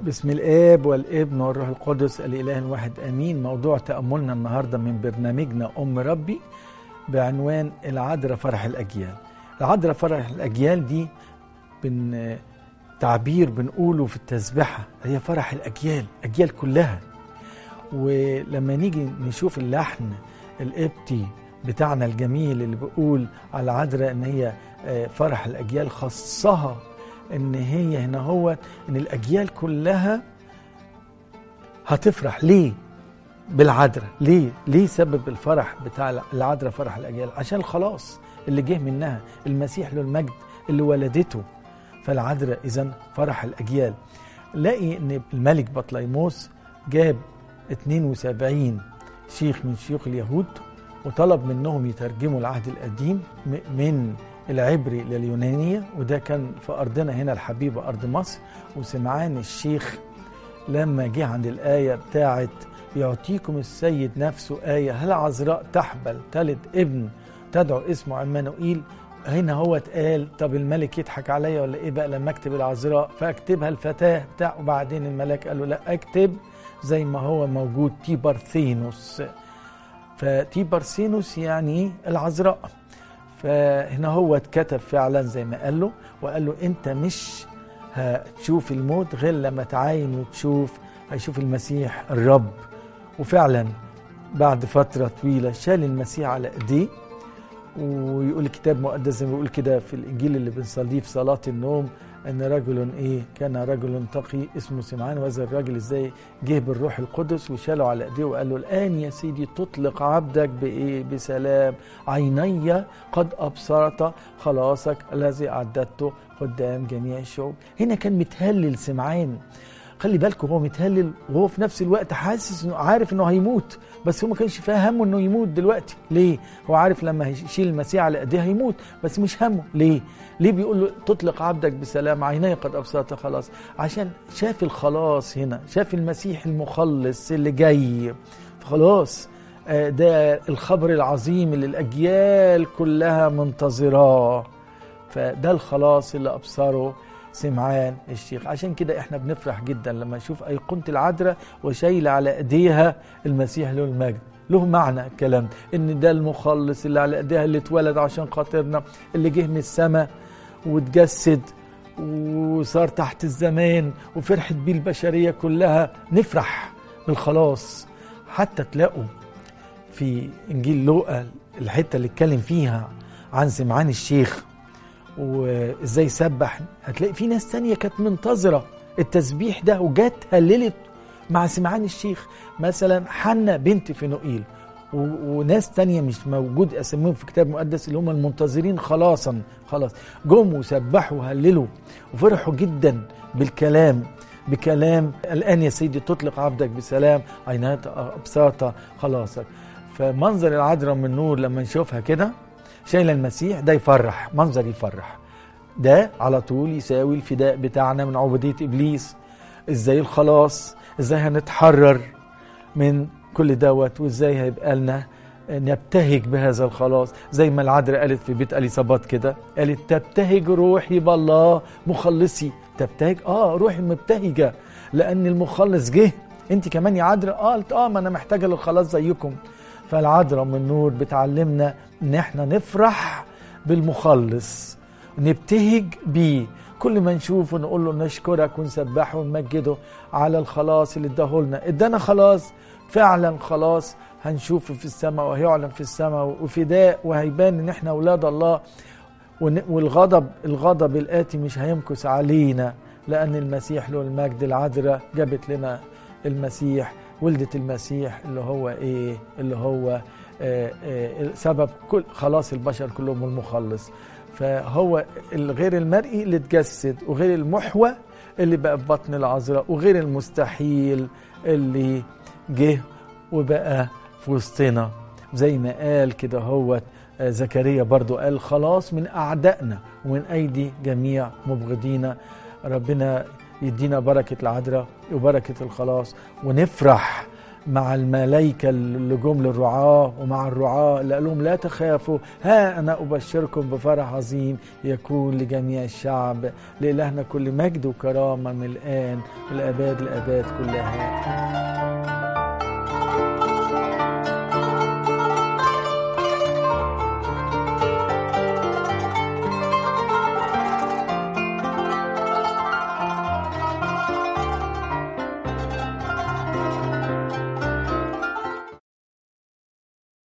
بسم الاب والابن والروح القدس الاله الواحد امين موضوع تاملنا النهارده من برنامجنا ام ربي بعنوان العذراء فرح الاجيال العذراء فرح الاجيال دي بن تعبير بنقوله في التسبحه هي فرح الاجيال اجيال كلها ولما نيجي نشوف اللحن القبطي بتاعنا الجميل اللي بيقول على العذراء ان هي فرح الاجيال خصها ان هي هنا هو ان الاجيال كلها هتفرح ليه بالعذراء ليه ليه سبب الفرح بتاع العذراء فرح الاجيال عشان الخلاص اللي جه منها المسيح له المجد اللي ولدته فالعذراء اذا فرح الاجيال لاقي ان الملك بطليموس جاب 72 شيخ من شيوخ اليهود وطلب منهم يترجموا العهد القديم من العبري لليونانية وده كان في أرضنا هنا الحبيبة أرض مصر وسمعان الشيخ لما جه عند الآية بتاعت يعطيكم السيد نفسه آية هل عذراء تحبل تلد ابن تدعو اسمه عمانوئيل هنا هو اتقال طب الملك يضحك عليا ولا ايه بقى لما اكتب العذراء فاكتبها الفتاه بتاع وبعدين الملاك قال له لا اكتب زي ما هو موجود تيبرثينوس فتيبرثينوس يعني العذراء فهنا هو اتكتب فعلا زي ما قال له وقال له انت مش هتشوف الموت غير لما تعاين وتشوف هيشوف المسيح الرب وفعلا بعد فترة طويلة شال المسيح على ايديه ويقول الكتاب المقدس زي ما بيقول كده في الانجيل اللي بنصليه في صلاة النوم ان رجل ايه كان رجل تقي اسمه سمعان وهذا الراجل ازاي جه بالروح القدس وشاله على ايديه وقال له الان يا سيدي تطلق عبدك بايه بسلام عيني قد ابصرت خلاصك الذي اعددته قدام جميع الشعوب هنا كان متهلل سمعان خلي بالكم هو متهلل وهو في نفس الوقت حاسس انه عارف انه هيموت بس هو ما كانش فيها همه انه يموت دلوقتي ليه هو عارف لما هيشيل المسيح على ايديه هيموت بس مش همه ليه ليه بيقول له تطلق عبدك بسلام عيني قد ابصرت خلاص عشان شاف الخلاص هنا شاف المسيح المخلص اللي جاي خلاص ده الخبر العظيم اللي الاجيال كلها منتظراه فده الخلاص اللي ابصره سمعان الشيخ عشان كده احنا بنفرح جدا لما نشوف ايقونه العذراء وشايله على ايديها المسيح له المجد له معنى الكلام ان ده المخلص اللي على ايديها اللي اتولد عشان خاطرنا اللي جه من السماء واتجسد وصار تحت الزمان وفرحت بيه البشريه كلها نفرح بالخلاص حتى تلاقوا في انجيل لوقا الحته اللي اتكلم فيها عن سمعان الشيخ وازاي سبح هتلاقي في ناس تانية كانت منتظرة التسبيح ده وجت هللت مع سمعان الشيخ مثلا حنة بنت فينوئيل وناس تانية مش موجود اسميهم في الكتاب المقدس اللي هم المنتظرين خلاصا خلاص جم وسبحوا وهللوا وفرحوا جدا بالكلام بكلام الان يا سيدي تطلق عبدك بسلام عينات ابساطه خلاصك فمنظر العذراء من النور لما نشوفها كده شايله المسيح ده يفرح منظر يفرح ده على طول يساوي الفداء بتاعنا من عبوديه ابليس ازاي الخلاص ازاي هنتحرر من كل دوت وازاي هيبقى لنا نبتهج بهذا الخلاص زي ما العذراء قالت في بيت اليصابات كده قالت تبتهج روحي بالله مخلصي تبتهج اه روحي مبتهجه لان المخلص جه انت كمان يا عذراء اه قالت اه ما انا محتاجه للخلاص زيكم فالعذراء من النور بتعلمنا ان احنا نفرح بالمخلص نبتهج بيه كل ما نشوفه نقول له نشكرك ونسبحه ونمجده على الخلاص اللي اداه لنا ادانا خلاص فعلا خلاص هنشوفه في السماء وهيعلن في السماء وفداء وهيبان ان احنا اولاد الله والغضب الغضب الاتي مش هيمكث علينا لان المسيح له المجد العذراء جابت لنا المسيح ولدت المسيح اللي هو ايه اللي هو آآ آآ سبب كل خلاص البشر كلهم المخلص فهو الغير المرئي اللي اتجسد وغير المحوى اللي بقى في بطن العذراء وغير المستحيل اللي جه وبقى في وسطنا زي ما قال كده هو زكريا برضو قال خلاص من أعدائنا ومن أيدي جميع مبغضينا ربنا يدينا بركة العذراء وبركة الخلاص ونفرح مع الملائكة اللي جم للرعاة ومع الرعاة اللي قال لهم لا تخافوا ها أنا أبشركم بفرح عظيم يكون لجميع الشعب لإلهنا كل مجد وكرامة من الآن والآباد الآباد كلها